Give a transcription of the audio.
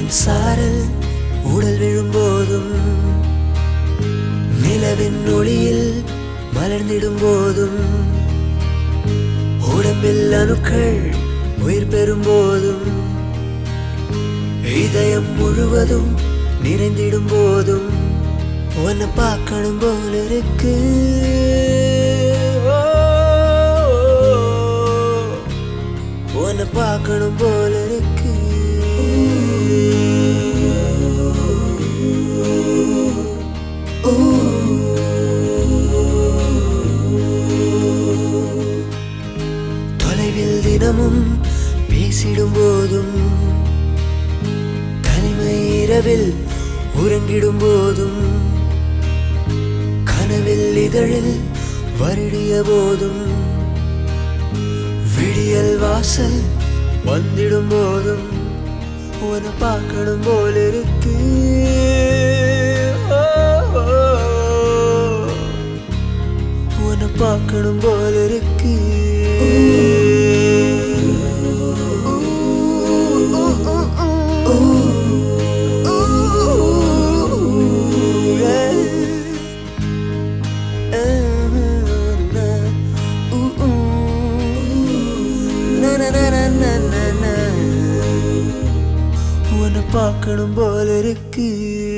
மழையின் சாரல் உடல் விழும்போதும் நிலவின் ஒளியில் மலர்ந்திடும் போதும் உடம்பில் அணுக்கள் உயிர் பெறும் போதும் இதயம் முழுவதும் நிறைந்திடும் போதும் உன்னை பார்க்கணும் போல இருக்கு ஓ, உன்னை பார்க்கணும் போல இருக்கு தொலைவில் தினமும் பேசிடும் போதும் தனிமை இரவில் உறங்கிடும் போதும் கனவில் இதழில் வருடிய போதும் விடியல் வாசல் வந்திடும் போதும் உன்னை பார்க்கணும் போல இருக்கு ஓ, ஓ, உன்னை பார்க்கணும் போல இருக்கு உன்னை பார்க்கணும் போல இருக்கு